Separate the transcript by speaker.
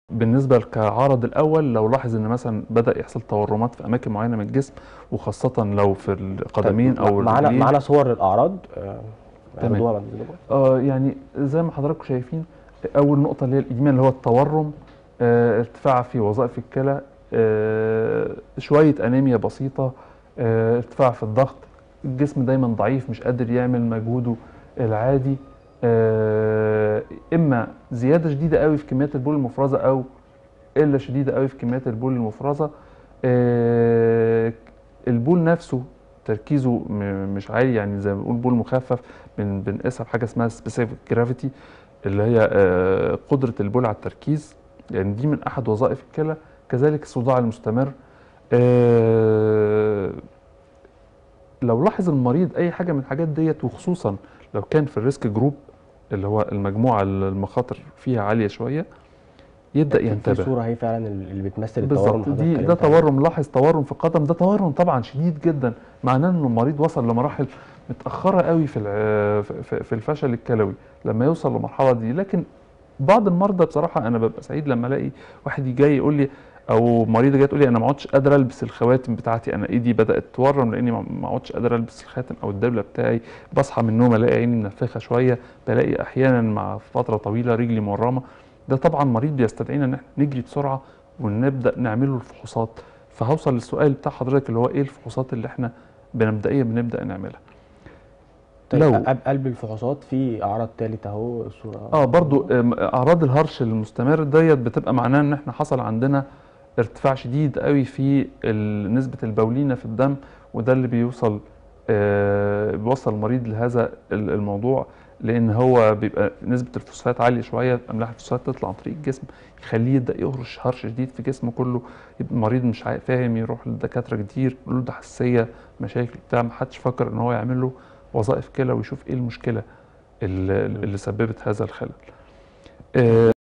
Speaker 1: بالنسبه كعرض الاول لو لاحظ ان مثلا بدا يحصل تورمات في اماكن معينه من الجسم وخاصه لو في القدمين
Speaker 2: طيب،
Speaker 1: او
Speaker 2: معانا
Speaker 1: الرجلين
Speaker 2: معانا صور للاعراض آه،
Speaker 1: تمام.
Speaker 2: عرضوها بعد إذنكم.
Speaker 1: اه يعني زي ما حضراتكم شايفين اول نقطه اللي هي الايمان اللي هو التورم آه ارتفاع في وظائف الكلى آه شويه انيميا بسيطه آه ارتفاع في الضغط الجسم دايما ضعيف مش قادر يعمل مجهوده العادي آه اما زياده شديده قوي في كميات البول المفرزه او قله شديده قوي في كميات البول المفرزه آه البول نفسه تركيزه م- مش عالي يعني زي ما بنقول بول مخفف بن- بنقيسها بحاجه اسمها سبيسيفيك جرافيتي اللي هي آه، قدره البول على التركيز يعني دي من احد وظائف الكلى كذلك الصداع المستمر آه، لو لاحظ المريض اي حاجه من الحاجات ديت وخصوصا لو كان في الريسك جروب اللي هو المجموعه اللي المخاطر فيها عاليه شويه يبدا
Speaker 2: في
Speaker 1: ينتبه
Speaker 2: صوره اهي فعلا اللي بتمثل التورم
Speaker 1: بالظبط
Speaker 2: اللي
Speaker 1: دي
Speaker 2: حضرتك
Speaker 1: ده
Speaker 2: اتكلمت عليه.
Speaker 1: تورم لاحظ تورم في القدم ده تورم طبعا شديد جدا معناه ان المريض وصل لمراحل متاخره قوي في الع- في في الفشل الكلوي لما يوصل للمرحله دي لكن بعض المرضى بصراحه انا ببقى سعيد لما الاقي واحد جاي يقول لي او مريضه جايه تقول لي انا ما عدتش قادره البس الخواتم بتاعتي انا ايدي بدات تورم لاني ما ما عدتش قادره البس الخاتم او الدبله بتاعي بصحى من النوم الاقي عيني منفخه شويه بلاقي احيانا مع فتره طويله رجلي مورمه ده طبعا مريض بيستدعينا ان احنا نجري بسرعه ونبدا نعمل له الفحوصات فهوصل للسؤال بتاع حضرتك اللي هو ايه الفحوصات اللي احنا مبدئيا بنبدا نعملها
Speaker 2: طيب
Speaker 1: لو-
Speaker 2: قب- قلب الفحوصات في اعراض ثالث اهو الصوره
Speaker 1: اه برضو آم، اعراض الهرش المستمر ديت بتبقى معناه ان احنا حصل عندنا ارتفاع شديد قوي في ال- نسبه البولينه في الدم وده اللي بيوصل آه بيوصل المريض لهذا ال- الموضوع لان هو بيبقى نسبه الفوسفات عاليه شويه املاح الفوسفات تطلع عن طريق الجسم يخليه يبدا يهرش هرش شديد في جسمه كله يبقى المريض مش عا- فاهم يروح للدكاتره كتير يقول له ده حساسيه مشاكل بتاع ما حدش فكر ان هو يعمل له وظائف كلى ويشوف ايه المشكله اللي, اللي سببت هذا الخلل آه،